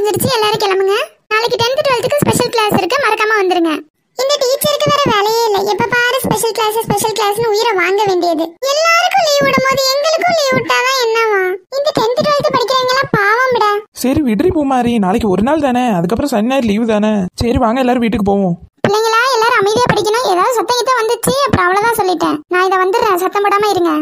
வந்துருச்சு எல்லாரும் கிளம்புங்க நாளைக்கு 10th 12th ஸ்பெஷல் கிளாஸ் இருக்கு மறக்காம வந்துருங்க இந்த டீச்சருக்கு வேற வேலையே இல்ல எப்ப பாரு ஸ்பெஷல் கிளாஸ் ஸ்பெஷல் கிளாஸ்னு உயிரை வாங்க வேண்டியது எல்லாருக்கும் லீவ் விடும்போது எங்களுக்கும் லீவ் விட்டாதான் என்னவா இந்த 10th 12th படிக்கிறவங்க எல்லாம் பாவம்டா சரி விடுறி பூமாரி நாளைக்கு ஒரு நாள் தானே அதுக்கப்புறம் சனி ஞாயிறு லீவு தானே சரி வாங்க எல்லாரும் வீட்டுக்கு போவோம் பிள்ளைங்களா எல்லாரும் அமைதியா படிக்கணும் ஏதாவது சத்தம் கிட்ட வந்துச்சு அப்புறம் அவ்வளவுதான் சொல்லிட்டேன் நான் இதை வந்துடுறேன் சத்தம் போடாம இருங்க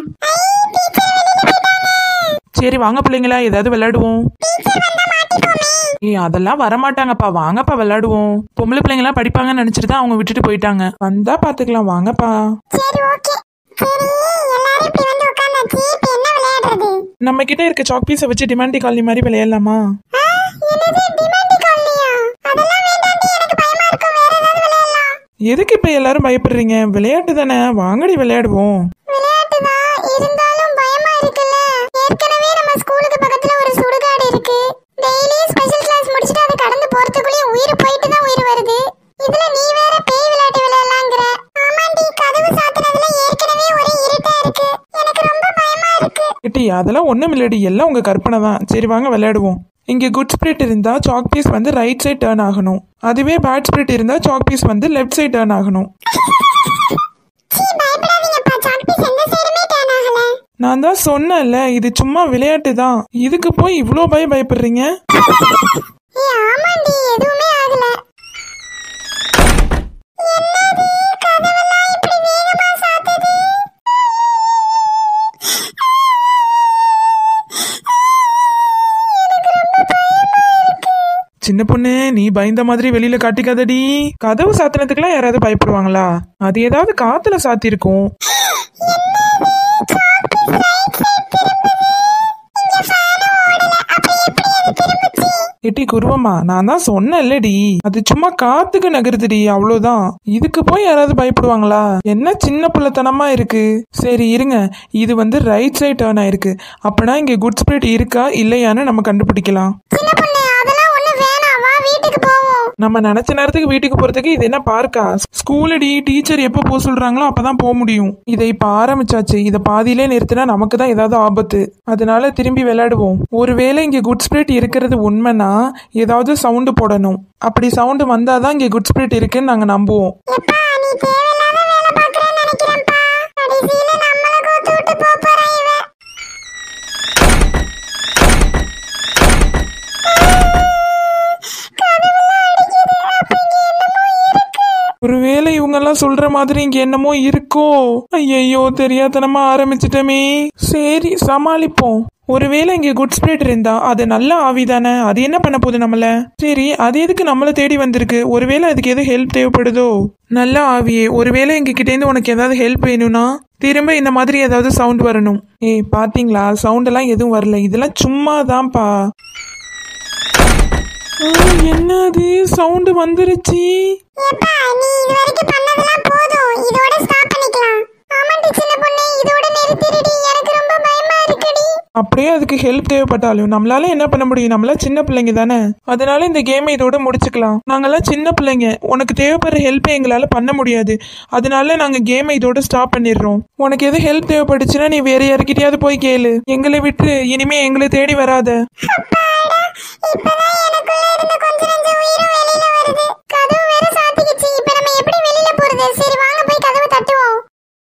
சரி வாங்க பிள்ளைங்களா ஏதாவது விளையாடுவோம் ஏய் அதெல்லாம் வரமாட்டாங்கப்பா வாங்கப்பா விளையாடுவோம் பொம்பளை பிள்ளைங்களாம் படிப்பாங்கன்னு நினைச்சிட்டு தான் அவங்க விட்டுட்டு போயிட்டாங்க வந்தா பாத்துக்கலாம் வாங்கப்பா சரி ஓகே சரி எல்லாரும் இப்படி வந்து உட்கார்ந்தாச்சு இப்போ என்ன விளையாடுறது நம்ம கிட்ட இருக்க சாக் பீஸை வச்சு டிமாண்டி காலனி மாதிரி விளையாடலாமா ஆ, என்னது டிமாண்டி காலனியா அதெல்லாம் வேண்டாண்டி எனக்கு பயமா இருக்கும் வேற ஏதாவது விளையாடலாம் எதுக்கு இப்ப எல்லாரும் பயப்படுறீங்க விளையாட்டு தானே வாங்கடி விளையாடுவோம் விளையாட்டு தான் இருந்தாலும் பயமா இருக்குல்ல ஏற்கனவே நம்ம ஸ்கூலுக்கு பக்கத்துல ஒரு சுடுகாடு இருக்கு டெய்லியும் ஸ்பெஷல் கிளாஸ் முடிச்சுட்டு அதை கடந்து போறதுக்குள்ளே உயிர் போயிட்டு தான் உயிர் வருது இதுல நீ வேற பேய் விளையாட்டு விளையாடலாங்கிற ஆமாண்டி கதவு சாத்துனதுல ஏற்கனவே ஒரே இருட்டா இருக்கு எனக்கு ரொம்ப பயமா இருக்கு கிட்டி அதெல்லாம் ஒண்ணும் இல்லடி எல்லாம் உங்க கற்பனை தான் சரி வாங்க விளையாடுவோம் இங்க குட் ஸ்பிரிட் இருந்தா சாக் பீஸ் வந்து ரைட் சைடு டேர்ன் ஆகணும் அதுவே பேட் ஸ்பிரிட் இருந்தா சாக் பீஸ் வந்து லெஃப்ட் சைடு டேர்ன் ஆகணும் சீ பயப்படாதீங்கப்பா சாக் பீஸ் எந்த சைடுமே டர்ன் ஆகல நான் தான் சொன்னேன்ல இது சும்மா விளையாட்டு தான் இதுக்கு போய் இவ்வளோ பய பயப்படுறீங்க ஏ ஆமாண்டி எதுவுமே ஆகல என்னது கதவெல்லாம் இப்படி வேகமா சாத்துது சின்ன பொண்ணு நீ பயந்த மாதிரி வெளியில காட்டிக்காதடி கதவு சாத்தினதுக்கெல்லாம் யாராவது பயப்படுவாங்களா அது ஏதாவது காத்துல சாத்திருக்கும் எட்டி குருவம்மா நான் தான் சொன்னேன்லடி அது சும்மா காத்துக்கு நகருதுடி அவ்வளோதான் இதுக்கு போய் யாராவது பயப்படுவாங்களா என்ன சின்ன பிள்ளைத்தனமா இருக்கு சரி இருங்க இது வந்து ரைட் சைடு டேர்ன் ஆயிருக்கு அப்பனா இங்க குட் ஸ்பிரிட் இருக்கா இல்லையான்னு நம்ம கண்டுபிடிக்கலாம் சின்ன பொண்ணு அதெல்லாம் ஒண்ணு வேணாம் வா வீட்டுக்கு போவோம் நம்ம நினைச்ச நேரத்துக்கு வீட்டுக்கு போறதுக்கு இது என்ன பார்க்கா ஸ்கூலடி டீச்சர் எப்போ போக சொல்றாங்களோ அப்பதான் போக முடியும் இதை இப்ப ஆரம்பிச்சாச்சு இதை பாதியிலே நிறுத்தினா நமக்கு தான் ஏதாவது ஆபத்து அதனால திரும்பி விளையாடுவோம் ஒருவேளை இங்க குட் ஸ்பிரிட் இருக்கிறது உண்மைனா ஏதாவது சவுண்டு போடணும் அப்படி சவுண்டு வந்தாதான் இங்க குட் ஸ்பிரிட் இருக்குன்னு நாங்க நம்புவோம் எப்பா நீ தேவையில்லாத வேலை பார்க்கறேன்னு நினைக்கிறேன்ப்பா கடைசியில நம்மள கோத்து விட்டு போப் போறா இவ ஒருவேளை இவங்க எல்லாம் சொல்ற மாதிரி இங்க என்னமோ இருக்கோ ஐயையோ தெரியாதனமா ஆரம்பிச்சிட்டமே சரி சமாளிப்போம் ஒருவேளை இங்க குட் ஸ்பிரிட் இருந்தா அது நல்ல ஆவி தானே அது என்ன பண்ண போகுது நம்மள சரி அது எதுக்கு நம்மள தேடி வந்திருக்கு ஒருவேளை அதுக்கு எதுவும் ஹெல்ப் தேவைப்படுதோ நல்ல ஆவியே ஒருவேளை எங்க கிட்ட இருந்து உனக்கு ஏதாவது ஹெல்ப் வேணும்னா திரும்ப இந்த மாதிரி ஏதாவது சவுண்ட் வரணும் ஏய் பாத்தீங்களா சவுண்ட் எல்லாம் எதுவும் வரல இதெல்லாம் சும்மா தான்ப்பா என்னது சவுண்ட் வந்துருச்சு எப்பா நீ இது வரைக்கும் பண்ணதெல்லாம் போதும் இதோட ஸ்டாப் பண்ணிக்கலாம் ஆமாண்டி சின்ன பொண்ணு இதோட நிறுத்திடுடி எனக்கு ரொம்ப பயமா இருக்குடி அப்படியே அதுக்கு ஹெல்ப் தேவைப்பட்டாலும் நம்மளால என்ன பண்ண முடியும் நம்மள சின்ன பிள்ளைங்க தானே அதனால இந்த கேமை இதோட முடிச்சுக்கலாம் நாங்கெல்லாம் சின்ன பிள்ளைங்க உனக்கு தேவைப்படுற ஹெல்ப்பை எங்களால பண்ண முடியாது அதனால நாங்க கேமை இதோட ஸ்டாப் பண்ணிடுறோம் உனக்கு எது ஹெல்ப் தேவைப்பட்டுச்சுன்னா நீ வேற யாருக்கிட்டயாவது போய் கேளு எங்களை விட்டு இனிமே எங்களை தேடி வராத அப்பாடா இப்பதான் எனக்குள்ள இருந்த கொஞ்ச நஞ்ச உயிரும் வெளியில வருது கதவு வேற சாத்திக்கிச்சு இப்ப நம்ம எப்படி வெளியில போறது சரி வாங்க போய் கதவை தட்டுவோம்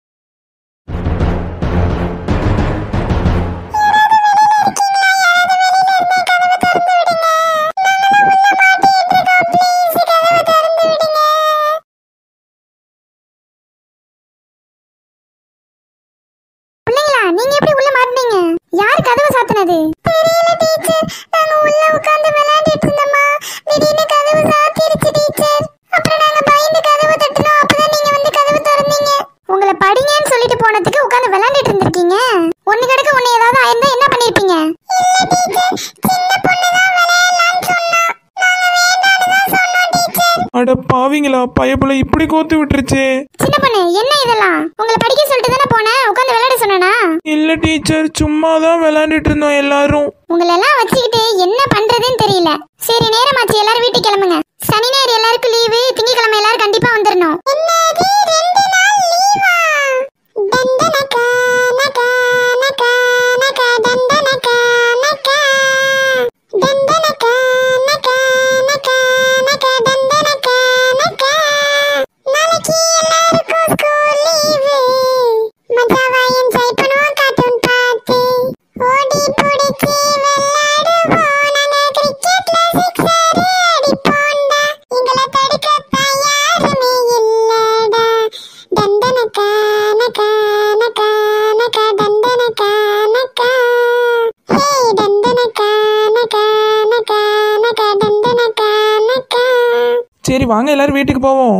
பிள்ளைங்களா நீங்க எப்படி உள்ள மாட்டீங்க யார் கதவை சாத்துனது தெரியல டீச்சர் நாங்க உள்ள உட்கார்ந்து விளையாடிட்டு இருந்தோமா திடீர்னு கதவு சாத்திருச்சு டீச்சர் அப்புறம் நாங்க பயந்து கதவை தட்டினோம் அப்பதான் நீங்க வந்து கதவு திறந்தீங்க உங்களை படிங்கன்னு சொல்லிட்டு போனதுக்கு உட்கார்ந்து விளையாடிட்டு இருந்திருக்கீங்க ஒண்ணு கிடக்க ஒண்ணு ஏதாவது ஆயிருந்தா என்ன பண்ணிருப்பீங்க இல்ல டீச்சர் சின்ன பொண்ணு தான் விளையாடலாம்னு சொன்னா நாங்க வேண்டாம்னு தான் சொன்னோம் டீச்சர் அட பாவிங்களா பயப்புல இப்படி கோத்து விட்டுருச்சே சின்ன பொண்ணு என்ன இதெல்லாம் உங்களை படிக்க சொல்லிட்டு தானே போனேன் உட்கார்ந்து விளையாட சொன்னனா இல்ல டீச்சர் சும்மா தான் விளையாண்டுட்டு இருந்தோம் எல்லாரும் உங்களெல்லாம் வச்சுக்கிட்டு என்ன பண்றதுன்னு தெரியல சரி நேரமாச்சு எல்லாரும் வீட்டுக்கு கிளம்புங்க சனி ஞாயிறு எல்லாருக்கும் லீவு திங்கக்கிழமை எல்லாரும் கண்டிப்பா வந்துடணும் என்னது ரெண்டு நாள் லீவா டண்டனகா நகா நகா நகா டண்டனகா நகா டண்டனகா நகா சரி வாங்க எல்லாரும் வீட்டுக்கு போவோம்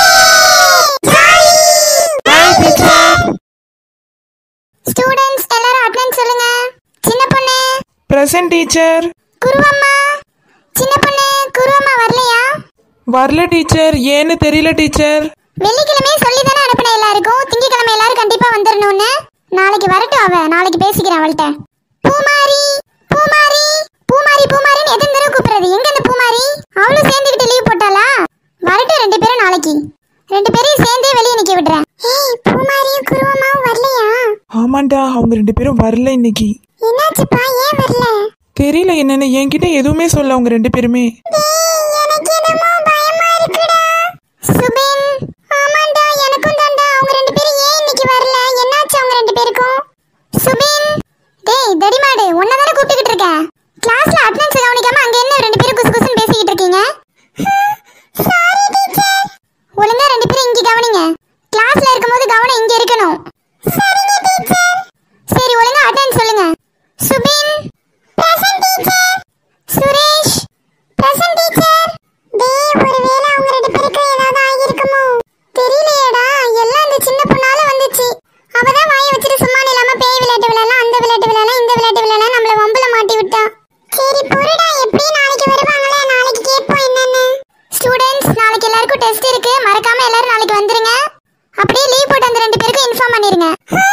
ஸ்டூடண்ட்ஸ் எல்லாரும் அட்டெண்டன்ஸ் சொல்லுங்க சின்ன பொண்ணு பிரசன்ட் டீச்சர் குருவம்மா சின்ன பொண்ணு குருவம்மா வரலையா வரல டீச்சர் ஏன்னு தெரியல டீச்சர் வெள்ளிக்கிழமையே சொல்லி தானே அனுப்பின எல்லாருக்கும் திங்கக்கிழமை எல்லாரும் கண்டிப்பா வந்துடணும்னு நாளைக்கு வரட்டும் அவ நாளைக்கு பேசிக்கிறேன் அவள்கிட்ட பூமாரி பூமாரி பூமாரி பூமாரின்னு எத்தனை தடவை கூப்பிடுறது எங்க இந்த பூமாரி அவளும் சேர்ந்துக்கிட்டு லீவ் போட்டாளா வரட்டும் ரெண்டு பேரும் நாளைக்கு ரெண்டு பேரையும் சேர்ந்தே வெளியே நிக்க விடுறேன் ஏய் பூமாரியும் குருவம்மாவும் வரலையா ஆமாண்டா அவங்க ரெண்டு பேரும் வரல இன்னைக்கு என்னாச்சுப்பா ஏன் வரல தெரியல என்னன்னு என்கிட்ட எதுவுமே சொல்ல அவங்க ரெண்டு பேருமே எனக்கு என்னமோ பயமா இருக்குடா சுபின் ஆமாண்டா எனக்கும் தான்டா அவங்க ரெண்டு பேரும் ஏன் இன்னைக்கு வரல என்னாச்சு அவங்க ரெண்டு பேருக்கும் சுபின் டேய் தடிமாடு உன்னை தானே கூப்பிட்டுக்கிட்டு இருக்க கிளாஸ்ல அட்டெண்டன்ஸ் கவனிக்காம அங்க என்ன ரெண்டு பேரும் குசு குசுன்னு பேசிக்கிட்டு இருக்கீங்க சாரி டீச்சர் ஒழுங்கா ரெண்டு பேரும் இங்க கவனிங்க கிளாஸ்ல இருக்கும்போது கவனம் இங்க இருக்கணும் சரிங்க டீச்சர் சரி ஒழுங்கா அட்டெண்டன்ஸ் சொல்லுங்க Subin present teacher Suresh present teacher டேய் ஒருவேளை அவங்க ரெண்டு பேருக்கு ஏதாவது ஆகியிருக்குமோ தெரியலையேடா எல்லாம் இந்த சின்ன பொண்ணால வந்துச்சு அவ தான் வாயை வச்சுட்டு சும்மா இல்லாம பேய் விளையாட்டு விளையாடலாம் அந்த விளையாட்டு விளையாடலாம் இந்த விளையாட்டு விளையாடலாம் நம்மள வம்புல மாட்டி விட்டா சரி பொறுடா எப்படி நாளைக்கு வருவாங்களே நாளைக்கு கேட்போம் என்னன்னு ஸ்டூடண்ட்ஸ் நாளைக்கு எல்லாருக்கும் டெஸ்ட் இருக்கு மறக்காம எல்லாரும் நாளைக்கு வந்துருங்க அப்படியே லீவ் போட்டு அந்த ரெண்டு பேருக்கும் இன்ஃபார்ம் பண்ணிருங்க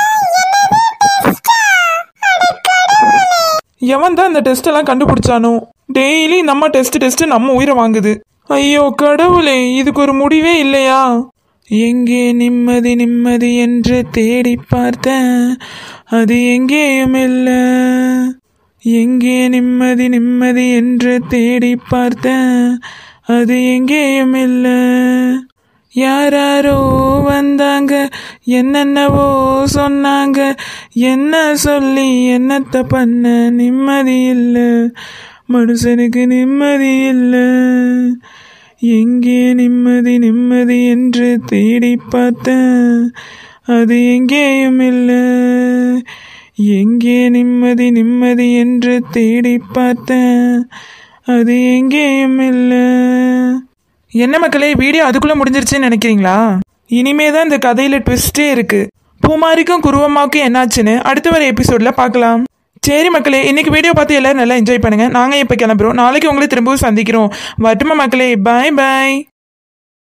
எவன் தான் இந்த டெஸ்ட் எல்லாம் கண்டுபிடிச்சானோ டெய்லி நம்ம டெஸ்ட் டெஸ்ட் நம்ம உயிரை வாங்குது ஐயோ கடவுளே இதுக்கு ஒரு முடிவே இல்லையா எங்கே நிம்மதி நிம்மதி என்று தேடி பார்த்தேன் அது எங்கேயும் இல்லை எங்கே நிம்மதி நிம்மதி என்று தேடி பார்த்தேன் அது எங்கேயும் இல்லை யாராரோ வந்தாங்க என்னென்னவோ சொன்னாங்க என்ன சொல்லி என்னத்த பண்ண நிம்மதி இல்லை மனுஷனுக்கு நிம்மதி இல்லை எங்கே நிம்மதி நிம்மதி என்று தேடி பார்த்தேன் அது எங்கேயும் இல்லை எங்கே நிம்மதி நிம்மதி என்று தேடி பார்த்தேன் அது எங்கேயும் இல்லை என்ன மக்களே வீடியோ அதுக்குள்ள முடிஞ்சிருச்சுன்னு நினைக்கிறீங்களா இனிமே தான் இந்த கதையில ட்விஸ்டே இருக்கு பூமாரிக்கும் குருவம்மாவுக்கும் என்னாச்சுன்னு அடுத்த வர எபிசோட்ல பார்க்கலாம் சரி மக்களே இன்னைக்கு வீடியோ பார்த்து எல்லாரும் நல்லா என்ஜாய் பண்ணுங்க நாங்க இப்ப கிளம்புறோம் நாளைக்கு உங்களை திரும்பவும் சந்திக்கிறோம் வட்டுமா மக்களே பாய் பாய்